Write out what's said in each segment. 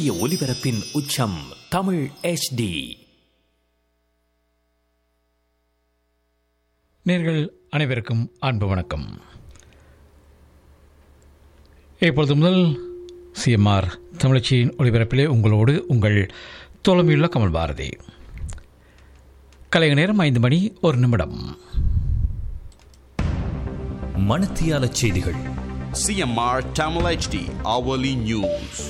துல்லிய ஒலிபரப்பின் உச்சம் தமிழ் HD நேர்கள் அனைவருக்கும் அன்பு வணக்கம் இப்பொழுது முதல் சிஎம்ஆர் தமிழச்சியின் ஒளிபரப்பிலே உங்களோடு உங்கள் தோழமையுள்ள கமல் பாரதி கலைய நேரம் ஐந்து மணி ஒரு நிமிடம் மணத்தியால செய்திகள் CMR Tamil HD hourly news.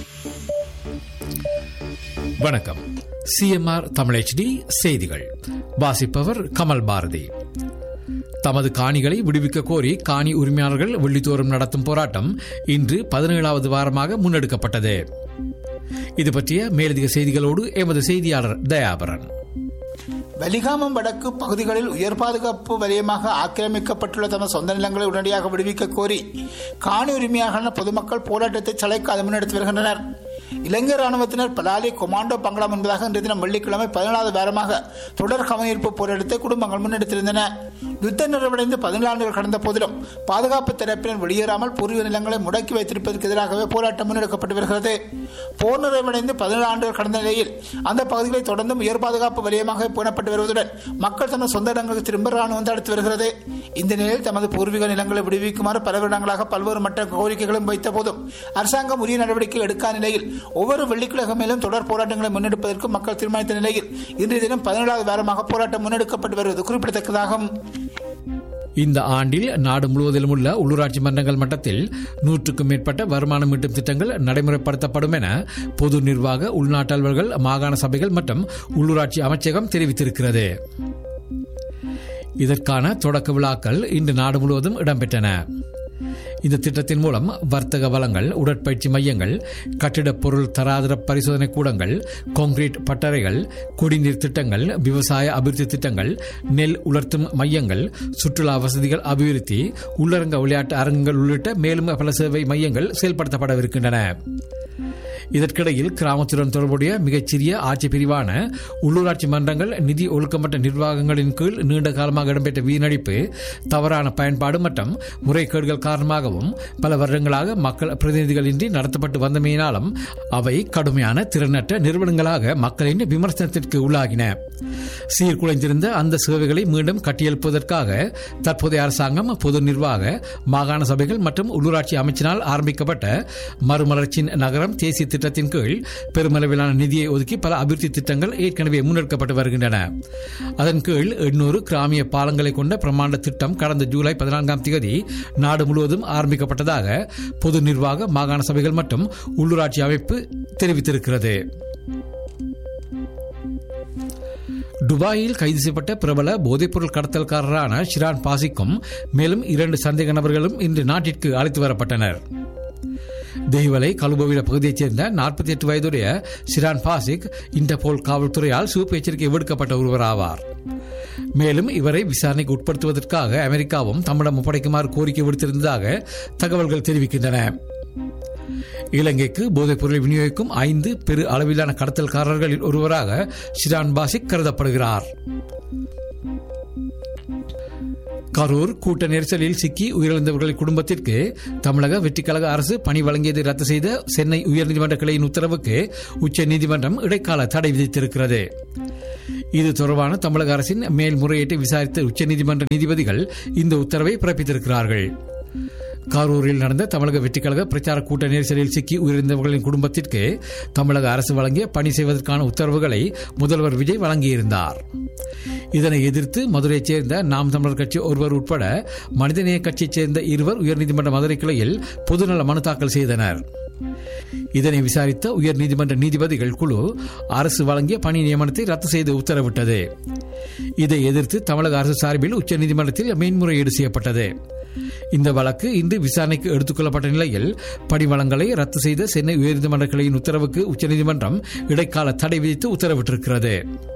வணக்கம் சிஎம்ஆர் தமிழ் HD செய்திகள் வாசிப்பவர் கமல் பாரதி தமது காணிகளை விடுவிக்க கோரி காணி உரிமையாளர்கள் வெள்ளித்தோறும் நடத்தும் போராட்டம் இன்று பதினேழாவது வாரமாக முன்னெடுக்கப்பட்டது இது பற்றிய மேலதிக செய்திகளோடு எமது செய்தியாளர் தயாபரன் வலிகாமம் வடக்கு பகுதிகளில் உயர் பாதுகாப்பு வலயமாக ஆக்கிரமிக்கப்பட்டுள்ள தமது சொந்த நிலங்களை உடனடியாக விடுவிக்க கோரி காணி உரிமையாக பொதுமக்கள் போராட்டத்தை சளைக்காது முன்னெடுத்து வருகின்றனர் இலங்கை ராணுவத்தினர் பலாலி கொமாண்டோ பங்களாம் என்பதாக இன்றைய தினம் வெள்ளிக்கிழமை பதினேழாவது வாரமாக தொடர் கவனிப்பு போராட்டத்தை குடும்பங்கள் முன்னெடுத்திருந்தன யுத்த நிறைவடைந்து பதினேழு ஆண்டுகள் கடந்த போதிலும் பாதுகாப்பு தரப்பினர் வெளியேறாமல் பூர்வீக நிலங்களை முடக்கி வைத்திருப்பதற்கு எதிராகவே போராட்டம் முன்னெடுக்கப்பட்டு வருகிறது போர் நிறைவடைந்து பதினேழு ஆண்டுகள் கடந்த நிலையில் அந்த பகுதிகளை தொடர்ந்தும் உயர் பாதுகாப்பு வலயமாக பேணப்பட்டு வருவதுடன் மக்கள் தமது சொந்த இடங்களுக்கு திரும்ப ராணுவம் தடுத்து வருகிறது இந்த நிலையில் தமது பூர்வீக நிலங்களை விடுவிக்குமாறு பல வருடங்களாக பல்வேறு மற்ற கோரிக்கைகளும் வைத்த போதும் அரசாங்கம் உரிய நடவடிக்கை எடுக்காத நிலையில் ஒவ்வொரு வெள்ளிக்கிழமையிலும் தொடர் போராட்டங்களை முன்னெடுப்பதற்கு மக்கள் தீர்மானித்த நிலையில் இன்றைய தினம் பதினேழாவது வாரமாக போராட்டம் முன்னெடுக்கப்பட்டு வருவது குறிப்பிடத்தக்கதாகும் இந்த ஆண்டில் நாடு முழுவதிலும் உள்ள உள்ளூராட்சி மன்றங்கள் மட்டத்தில் நூற்றுக்கும் மேற்பட்ட வருமானம் ஈட்டும் திட்டங்கள் நடைமுறைப்படுத்தப்படும் என பொது நிர்வாக உள்நாட்டு அலுவலர்கள் மாகாண சபைகள் மற்றும் உள்ளூராட்சி அமைச்சகம் தெரிவித்திருக்கிறது இதற்கான தொடக்க விழாக்கள் இன்று நாடு முழுவதும் இடம்பெற்றன இந்த திட்டத்தின் மூலம் வர்த்தக வளங்கள் உடற்பயிற்சி மையங்கள் கட்டிடப் பொருள் தராதர பரிசோதனை கூடங்கள் கான்கிரீட் பட்டறைகள் குடிநீர் திட்டங்கள் விவசாய அபிவிருத்தி திட்டங்கள் நெல் உலர்த்தும் மையங்கள் சுற்றுலா வசதிகள் அபிவிருத்தி உள்ளரங்க விளையாட்டு அரங்குகள் உள்ளிட்ட மேலும் பல சேவை மையங்கள் செயல்படுத்தப்படவிருக்கின்றன இதற்கிடையில் கிராமத்துடன் தொடர்புடைய மிகச்சிறிய ஆட்சி பிரிவான உள்ளூராட்சி மன்றங்கள் நிதி ஒழுக்கமற்ற நிர்வாகங்களின் கீழ் நீண்ட காலமாக இடம்பெற்ற வீணடிப்பு தவறான பயன்பாடு மற்றும் முறைகேடுகள் காரணமாகவும் பல வருடங்களாக மக்கள் பிரதிநிதிகளின்றி நடத்தப்பட்டு வந்தமையினாலும் அவை கடுமையான திறனற்ற நிறுவனங்களாக மக்களின் விமர்சனத்திற்கு உள்ளாகின சீர்குலைந்திருந்த அந்த சேவைகளை மீண்டும் கட்டியெழுப்புவதற்காக தற்போதைய அரசாங்கம் பொது நிர்வாக மாகாண சபைகள் மற்றும் உள்ளூராட்சி அமைச்சினால் ஆரம்பிக்கப்பட்ட மறுமலர்ச்சியின் நகரம் தேசிய திட்டத்தின் கீழ் பெருமளவிலான நிதியை ஒதுக்கி பல அபிவிருத்தி திட்டங்கள் ஏற்கனவே முன்னெடுக்கப்பட்டு வருகின்றன அதன் கீழ் எண்ணூறு கிராமிய பாலங்களை கொண்ட பிரமாண்ட திட்டம் கடந்த ஜூலை பதினான்காம் தேதி நாடு முழுவதும் ஆரம்பிக்கப்பட்டதாக பொது நிர்வாக மாகாண சபைகள் மற்றும் உள்ளூராட்சி அமைப்பு தெரிவித்திருக்கிறது துபாயில் கைது செய்யப்பட்ட பிரபல போதைப்பொருள் கடத்தல்காரரான ஷிரான் பாசிக்கும் மேலும் இரண்டு சந்தேக நபர்களும் இன்று நாட்டிற்கு அழைத்து வரப்பட்டனர் தெய்வலை கலுபவில பகுதியைச் சேர்ந்த நாற்பத்தி எட்டு வயதுடைய ஷிரான் பாசிக் இன்டர்போல் காவல்துறையால் சிவப்பு எச்சரிக்கை விடுக்கப்பட்ட ஒருவர் ஆவார் மேலும் இவரை விசாரணைக்கு உட்படுத்துவதற்காக அமெரிக்காவும் தம்மிடம் ஒப்படைக்குமாறு கோரிக்கை விடுத்திருந்ததாக தகவல்கள் தெரிவிக்கின்றன இலங்கைக்கு போதைப் பொருளை விநியோகிக்கும் ஐந்து பெரு அளவிலான கடத்தல்காரர்களில் ஒருவராக ஷிரான் பாசிக் கருதப்படுகிறார் கரூர் கூட்ட நெரிசலில் சிக்கி உயிரிழந்தவர்களின் குடும்பத்திற்கு தமிழக வெற்றிக்கழக அரசு பணி வழங்கியதை ரத்து செய்த சென்னை உயர்நீதிமன்ற கிளையின் உத்தரவுக்கு உச்சநீதிமன்றம் இடைக்கால தடை விதித்திருக்கிறது இது தொடர்பான தமிழக அரசின் மேல்முறையீட்டை விசாரித்த உச்சநீதிமன்ற நீதிபதிகள் இந்த உத்தரவை பிறப்பித்திருக்கிறார்கள் கரூரில் நடந்த தமிழக வெற்றிக்கழக பிரச்சார கூட்ட நெரிசலில் சிக்கி உயிரிழந்தவர்களின் குடும்பத்திற்கு தமிழக அரசு வழங்கிய பணி செய்வதற்கான உத்தரவுகளை முதல்வர் விஜய் வழங்கியிருந்தார் இதனை எதிர்த்து மதுரையைச் சேர்ந்த நாம் தமிழர் கட்சி ஒருவர் உட்பட மனிதநேய கட்சியைச் சேர்ந்த இருவர் உயர்நீதிமன்ற மதுரை கிளையில் பொதுநல மனு தாக்கல் செய்தனர் இதனை விசாரித்த உயர்நீதிமன்ற நீதிபதிகள் குழு அரசு வழங்கிய பணி நியமனத்தை ரத்து செய்து உத்தரவிட்டது இதை எதிர்த்து தமிழக அரசு சார்பில் உச்சநீதிமன்றத்தில் மேன்முறையீடு செய்யப்பட்டது இந்த வழக்கு இன்று விசாரணைக்கு எடுத்துக் கொள்ளப்பட்ட நிலையில் பணிவளங்களை ரத்து செய்த சென்னை உயர்நீதிமன்ற கிளையின் உத்தரவுக்கு உச்சநீதிமன்றம் இடைக்கால தடை விதித்து உத்தரவிட்டிருக்கிறது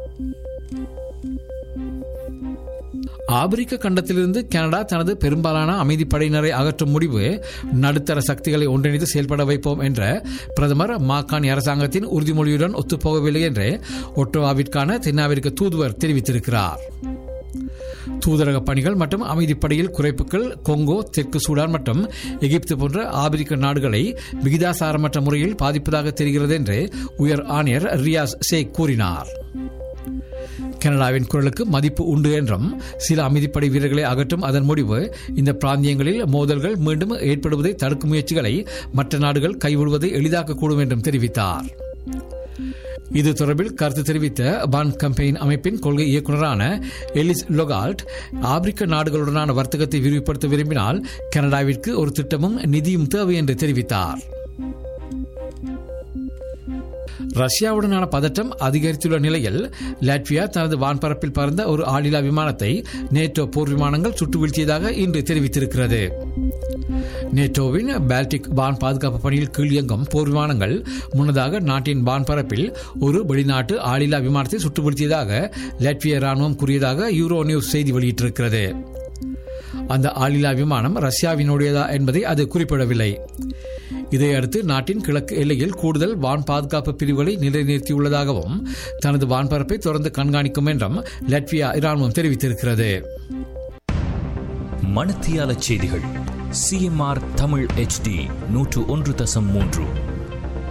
ஆப்பிரிக்க கண்டத்திலிருந்து கனடா தனது பெரும்பாலான அமைதிப்படையினரை அகற்றும் முடிவு நடுத்தர சக்திகளை ஒன்றிணைத்து செயல்பட வைப்போம் என்ற பிரதமர் மாகாணி அரசாங்கத்தின் உறுதிமொழியுடன் ஒத்துப்போகவில்லை என்று ஒட்டோவாவிற்கான தென்னாப்பிரிக்க தூதுவர் தெரிவித்திருக்கிறார் தூதரக பணிகள் மற்றும் அமைதிப்படையில் குறைப்புகள் கொங்கோ தெற்கு சூடான் மற்றும் எகிப்து போன்ற ஆப்பிரிக்க நாடுகளை விகிதாசாரமற்ற முறையில் பாதிப்பதாக தெரிகிறது என்று உயர் ஆணையர் ரியாஸ் ஷேக் கூறினார் கனடாவின் குரலுக்கு மதிப்பு உண்டு என்றும் சில அமைதிப்படை வீரர்களை அகற்றும் அதன் முடிவு இந்த பிராந்தியங்களில் மோதல்கள் மீண்டும் ஏற்படுவதை தடுக்கும் முயற்சிகளை மற்ற நாடுகள் கைவிடுவதை எளிதாக்கக்கூடும் என்றும் தெரிவித்தார் இது தொடர்பில் கருத்து தெரிவித்த பான் கம்பெயின் அமைப்பின் கொள்கை இயக்குநரான எலிஸ் லொகால்ட் ஆப்பிரிக்க நாடுகளுடனான வர்த்தகத்தை விரிவுபடுத்த விரும்பினால் கனடாவிற்கு ஒரு திட்டமும் நிதியும் தேவை என்று தெரிவித்தார் ரஷ்யாவுடனான பதற்றம் அதிகரித்துள்ள நிலையில் லாட்வியா தனது வான்பரப்பில் பறந்த ஒரு ஆளில்லா விமானத்தை நேட்டோ போர் விமானங்கள் சுட்டு வீழ்த்தியதாக இன்று தெரிவித்திருக்கிறது நேட்டோவின் பால்டிக் வான் பாதுகாப்பு பணியில் கீழ் இயங்கும் போர் விமானங்கள் முன்னதாக நாட்டின் வான்பரப்பில் ஒரு வெளிநாட்டு ஆளில்லா விமானத்தை சுட்டு வீழ்த்தியதாக லாட்வியா ராணுவம் கூறியதாக யூரோ நியூஸ் செய்தி வெளியிட்டிருக்கிறது அந்த ஆளில்லா விமானம் ரஷ்யாவினுடையதா என்பதை அது குறிப்பிடவில்லை இதையடுத்து நாட்டின் கிழக்கு எல்லையில் கூடுதல் வான் பாதுகாப்பு பிரிவுகளை நிலைநிறுத்தியுள்ளதாகவும் தனது வான்பரப்பை தொடர்ந்து கண்காணிக்கும் என்றும் லட்வியா இராணுவம் தெரிவித்திருக்கிறது மணத்தியால செய்திகள் சிஎம்ஆர் தமிழ் HD நூற்று ஒன்று தசம் மூன்று